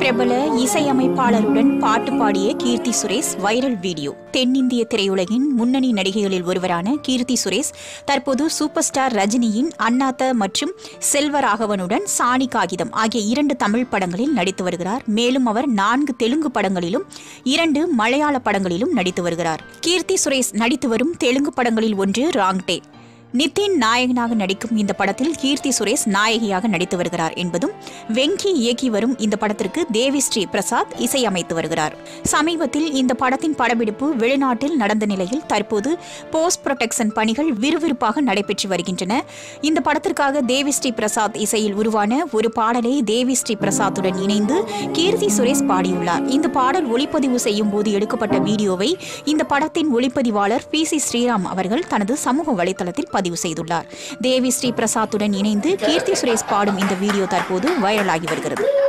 பிரபல இசையமைப்பாளருடன் பாட்டு பாடிய கீர்த்தி சுரேஷ் வைரல் வீடியோ தென்னிந்திய திரையுலகின் முன்னணி நடிகைகளில் ஒருவரான கீர்த்தி சுரேஷ் தற்போது சூப்பர் ஸ்டார் ரஜினியின் அண்ணாத்த மற்றும் செல்வராகவனுடன் சாணி காகிதம் ஆகிய இரண்டு தமிழ் படங்களில் நடித்து வருகிறார் மேலும் அவர் நான்கு தெலுங்கு படங்களிலும் இரண்டு மலையாள படங்களிலும் நடித்து வருகிறார் கீர்த்தி சுரேஷ் நடித்து வரும் தெலுங்கு படங்களில் ஒன்று ராங்டே நிதின் நாயகனாக நடிக்கும் இந்த படத்தில் கீர்த்தி சுரேஷ் நாயகியாக நடித்து வருகிறார் என்பதும் வெங்கி இயக்கி வரும் இந்த படத்திற்கு தேவி ஸ்ரீ பிரசாத் இசையமைத்து வருகிறார் சமீபத்தில் இந்த படத்தின் படப்பிடிப்பு வெளிநாட்டில் நடந்த நிலையில் தற்போது போஸ்ட் புரொடெக்ஷன் பணிகள் விறுவிறுப்பாக நடைபெற்று வருகின்றன இந்த படத்திற்காக தேவி ஸ்ரீ பிரசாத் இசையில் உருவான ஒரு பாடலை தேவி ஸ்ரீ பிரசாத்துடன் இணைந்து கீர்த்தி சுரேஷ் பாடியுள்ளார் இந்த பாடல் ஒளிப்பதிவு செய்யும் போது எடுக்கப்பட்ட வீடியோவை இந்த படத்தின் ஒளிப்பதிவாளர் பி சி ஸ்ரீராம் அவர்கள் தனது சமூக வலைதளத்தில் பதிவு செய்துள்ளார் தேவி ஸ்ரீ பிரசாத்துடன் இணைந்து கீர்த்தி சுரேஷ் பாடும் இந்த வீடியோ தற்போது வைரலாகி வருகிறது